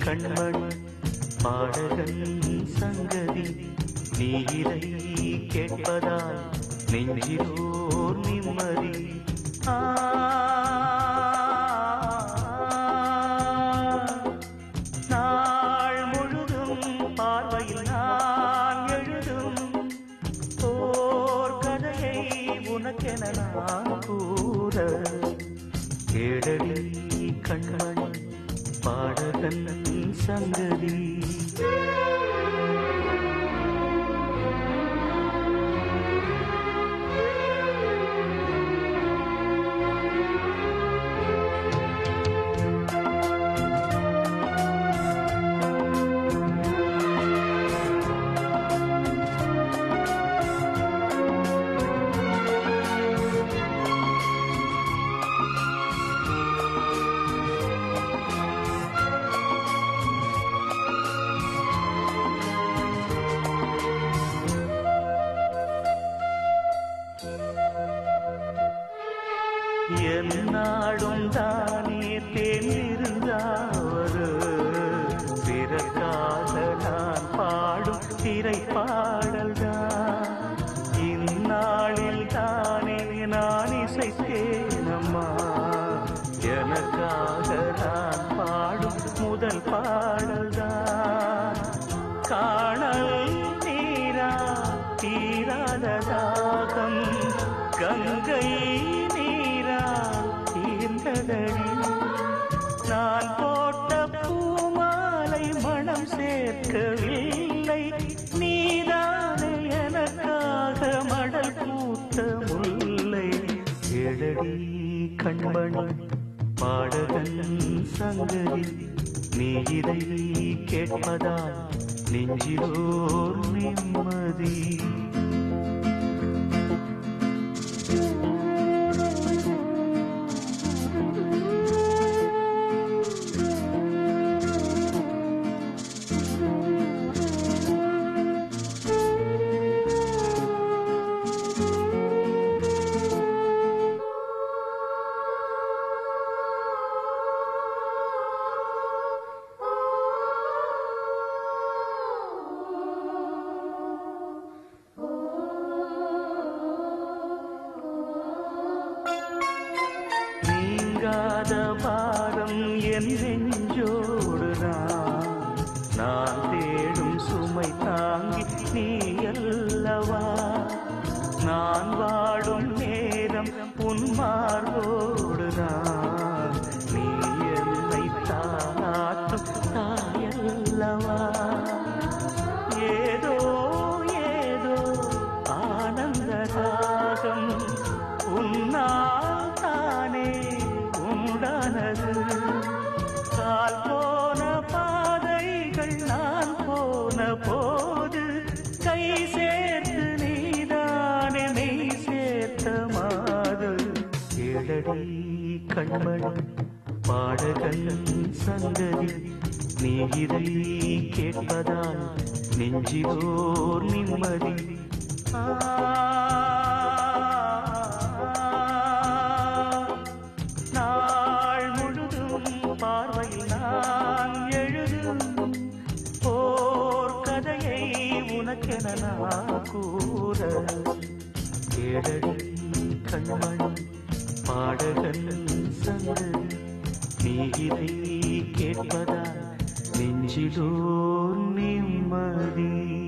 கண்மணி பாடகன் சங்கதி நீ இதை கேட்பதால் நெஞ்சிலோர் நிம்மதி ஆ நாள் முழுதும் பார்வையில் நான் எழுதும் ஓர் கதையை உனக்கென நான் கூற கேடடி கண்மணி பாடகன் சங்கதி என்னாடும் தானே தேர்ந்திருந்தாவது பிறக்காக நான் பாடும் திரை பாடல்தான் இந்நாளில் தானே நான் இசைத்தேனம்மா எனக்காக நான் பாடும் முதல் பாடல்தான் காணல் நீரா தீராத தாகம் கங்கை நீரா தீர்ந்ததடி நான் போட்ட பூமாலை மனம் சேர்க்கவில்லை நீதானே எனக்காக மடல் பூத்த முல்லை எழடி கண்மணி பாடகன் சங்கதி நீ இதை கேட்பதால் நெஞ்சிலோர் நிம்மதி நீங்காத பாரம் என் நெஞ்சோடு நான் நான் தேடும் சுமை தாங்கி நீ அல்லவா நான் வாடும் நேரம் உன் மார்போடு நான் நீ என்னை தாளாட்டும் தாயல்லவா ஏதோ ஏதோ ஆனந்த ராகம் உன்னால் தானே உண்டானது கால் போன பாதைகள் நான் போன போது கை சேர்த்து நீதானே மெய் சேர்த்த மாது கேளடி கண்மணி பாடகன் சங்கதி நீ இதை கேட்பதால் நெஞ்சிலோர் நிம்மதி ஆ நாள் முழுதும் பார்வையில் நான் எழுதும் ஓர் கதையை உனக்கென நான் கூற கேளடி கண்மணி பாடகன் சங்கதி நீ இதை கேட்பதா நெஞ்சிலோர் நிம்மதி